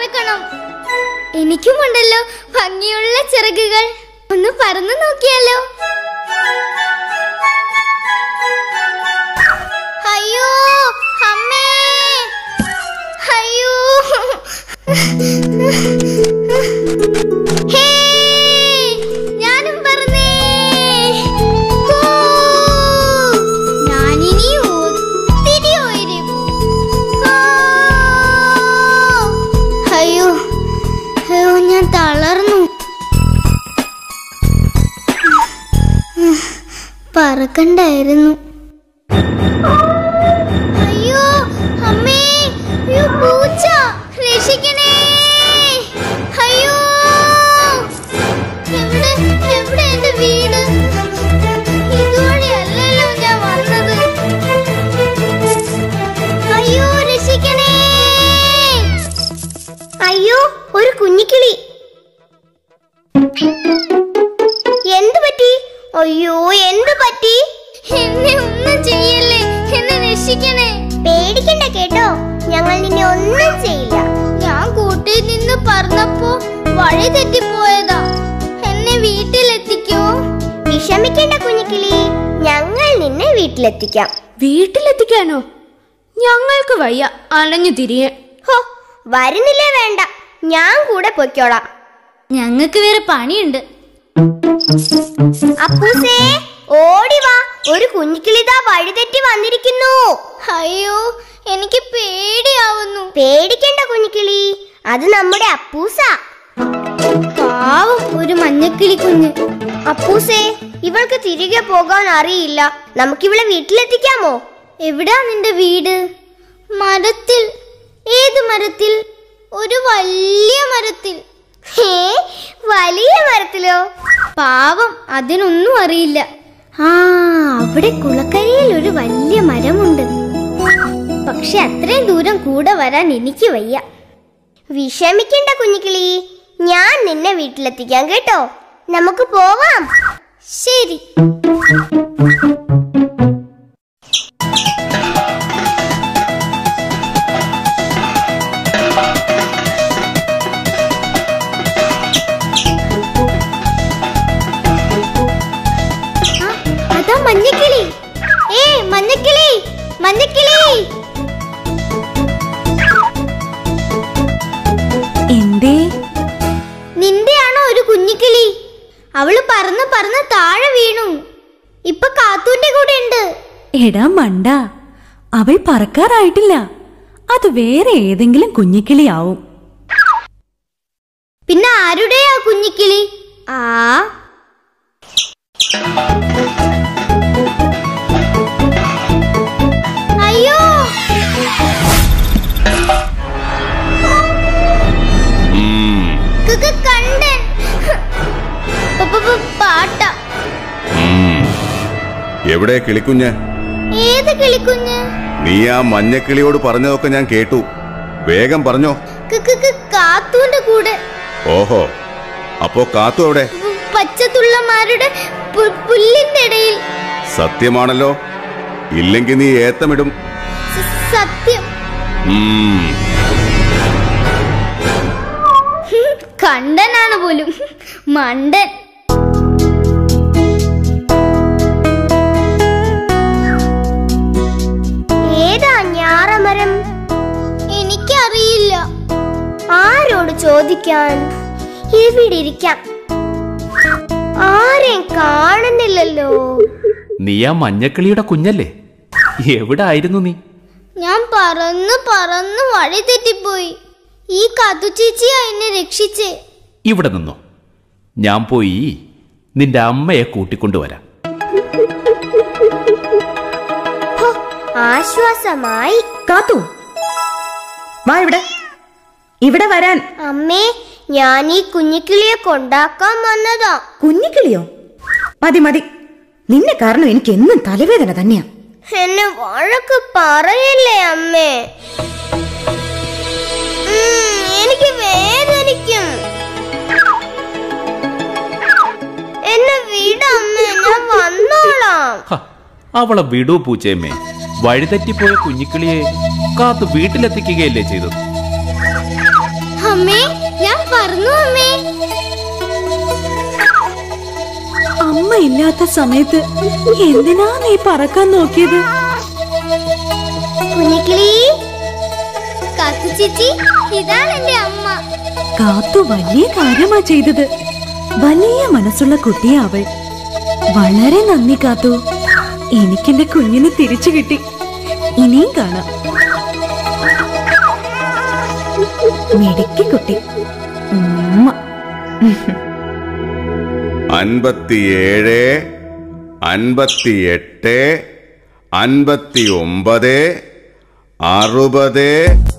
പറക്കണം എനിക്കുമുണ്ടല്ലോ ഭംഗിയുള്ള ചിറകുകൾ ഒന്ന് പറന്നു നോക്കിയാലോ അയ്യോ അമ്മേ അയ്യോ ഹേ ഞാനും പറഞ്ഞേ ഹൂ, ഞാനിനി ഒത്തിരി ഉയരും ആ, അയ്യോ അയ്യോ ഞാൻ തളർന്നു പറക്കണ്ടായിരുന്നു അയ്യോ അമ്മേ അയ്യോ പൂച്ച രക്ഷിക്കണേ അയ്യോ എവിടെ എവിടെ എന്റെ വീട് ഇതുവഴിയല്ലല്ലോ ഞാൻ വന്നത് അയ്യോ രക്ഷിക്കണേ അയ്യോ ഒരു കുഞ്ഞിക്കിളി എന്തു പറ്റി അയ്യോ എന്തു പറ്റി എന്നെ ഒന്നും ചെയ്യല്ലേ എന്നെ രക്ഷിക്കണേ പേടിക്കണ്ട കേട്ടോ ഞങ്ങൾ നിന്നെ ഒന്നും ചെയ്യില്ല ഞാൻ കൂട്ടിൽ നിന്ന് പറഞ്ഞപ്പോ വഴി തെറ്റിപ്പോയതാ എന്നെ വീട്ടിലെത്തിക്കോ വിഷമിക്കണ്ട കുഞ്ഞിക്കിളി ഞങ്ങൾ നിന്നെ വീട്ടിലെത്തിക്കാം വീട്ടിലെത്തിക്കാനോ ഞങ്ങൾക്ക് വയ്യ അലഞ്ഞു തിരിയാൻ ഹോ വരുന്നില്ലേ വേണ്ട ഞാൻ കൂടെ പൊയ്ക്കോളാം ഞങ്ങൾക്ക് വേറെ പണിയുണ്ട് അപ്പൂസേ ഓടി വാ ഒരു കുഞ്ഞിക്കിളിതാ വഴിതെറ്റി വന്നിരിക്കുന്നു അയ്യോ എനിക്ക് പേടിയാവുന്നു പേടിക്കണ്ട കുഞ്ഞിക്കിളി അത് നമ്മുടെ അപ്പൂസ പാവം ഒരു മഞ്ഞക്കിളി കുഞ്ഞ് അപ്പൂസേ ഇവൾക്ക് തിരികെ പോകാൻ അറിയില്ല നമുക്കിവളെ വീട്ടിലെത്തിക്കാമോ എവിടാ നിന്റെ വീട് മരത്തിൽ ഏത് മരത്തിൽ ഒരു വലിയ മരത്തിൽ ഹേ വലിയ മരത്തിലോ പാവം അതിനൊന്നും അറിയില്ല ആ അവിടെ കുളക്കരയിൽ ഒരു വലിയ മരമുണ്ട് പക്ഷെ അത്രയും ദൂരം കൂടെ വരാൻ എനിക്ക് വയ്യ വിഷമിക്കണ്ട കുഞ്ഞിക്കിളി ഞാൻ നിന്നെ വീട്ടിലെത്തിക്കാം കേട്ടോ നമുക്ക് പോവാം ശരി ആ, അതാ മഞ്ഞക്കിളി ഏ മഞ്ഞക്കിളി മഞ്ഞക്കിളി എന്തേ നിന്റെയാണോ ഒരു കുഞ്ഞിക്കിളി അവള് പറന്ന് പറന്ന് താഴെ വീണു ഇപ്പൊ കാത്തൂന്റെ കൂടെ ഉണ്ട് എടാ മണ്ട അവൾ പറക്കാറായിട്ടില്ല അത് വേറെ ഏതെങ്കിലും കുഞ്ഞിക്കിളിയാവും പിന്നെ ആരുടെയാ കുഞ്ഞിക്കിളി ആ അയ്യോ ക് കണ്ടൻ പ- പ- പ- പാട്ട ഉം. എവിടെ കിളിക്കുഞ്ഞ് ഏത് കിളിക്കുഞ്ഞ് നീ ആ മഞ്ഞക്കിളിയോട് പറഞ്ഞതൊക്കെ ഞാൻ കേട്ടു വേഗം പറഞ്ഞോ ക് ക് ക് കാത്തൂന്റെ കൂടെ ഓഹോ അപ്പോ കാത്തു എവിടെ പ- പച്ചത്തുള്ളമാരുടെ പു- പുല്ലിന്റെ ഇടയിൽ സത്യമാണല്ലോ ഇല്ലെങ്കിൽ നീ ഏത്തമിടും സ- സത്യം ഉം. കണ്ടനാണ് പോലും മണ്ടൻ ഏതാ ഞാറമരം എനിക്കറിയില്ല ആരോട് ചോദിക്കാൻ ഇവിടെ ഇരിക്കാം ആരെയും കാണുന്നില്ലല്ലോ നീ ആ മഞ്ഞക്കിളിയുടെ കുഞ്ഞല്ലേ എവിടെ ആയിരുന്നു നീ ഞാൻ പറന്ന് പറന്ന് വഴി തെറ്റിപ്പോയി ഈ കതു ചേച്ചിയാ എന്നെ രക്ഷിച്ചേ ഇവിടെ നിന്നോ ഞാൻ പോയി നിന്റെ അമ്മയെ കൂട്ടിക്കൊണ്ടുവരാം ഹോ, ആശ്വാസമായി കാത്തു വാ ഇവിടെ ഇവിടെ വരാൻ അമ്മേ ഞാൻ ഈ കുഞ്ഞിക്കിളിയെ കൊണ്ടാക്കാൻ വന്നതാ കുഞ്ഞിക്കിളിയോ മതി മതി നിന്നെ കാരണം എനിക്ക് എന്നും തലവേദന തന്നെയാ എന്നെ വഴക്ക് പറയല്ലേ അമ്മേ ഉം, എനിക്ക് വേദനിക്കും എന്നെ വിടമ്മേ ഞാൻ വന്നോളാം ഹ, അവളെ വിടൂ പൂച്ചയമ്മേ വഴിതെറ്റിപ്പോയ കുഞ്ഞിക്കിളിയെ കാത്തു വീട്ടിലെത്തിക്കുകയല്ലേ ചെയ്തത് അമ്മേ ഞാൻ പറഞ്ഞു അമ്മേ അമ്മ ഇല്ലാത്ത സമയത്ത് എന്തിനാ നീ പറക്കാൻ നോക്കിയത് കുഞ്ഞിക്കിളി കാത്തു ചേച്ചി ഇതാണ് എന്റെ അമ്മ കാത്തു വലിയ കാര്യമാ ചെയ്തത് വലിയ മനസ്സുള്ള കുട്ടിയാ അവൾ വളരെ നന്ദി കാത്തു എനിക്കെന്റെ കുഞ്ഞിനെ തിരിച്ചു കിട്ടി ഇനിയും കാണാം മിടുക്കി കുട്ടി ഉമ്മ അൻപത്തിയേഴ് അൻപത്തിയെട്ട് അൻപത്തി ഒമ്പത് അറുപത്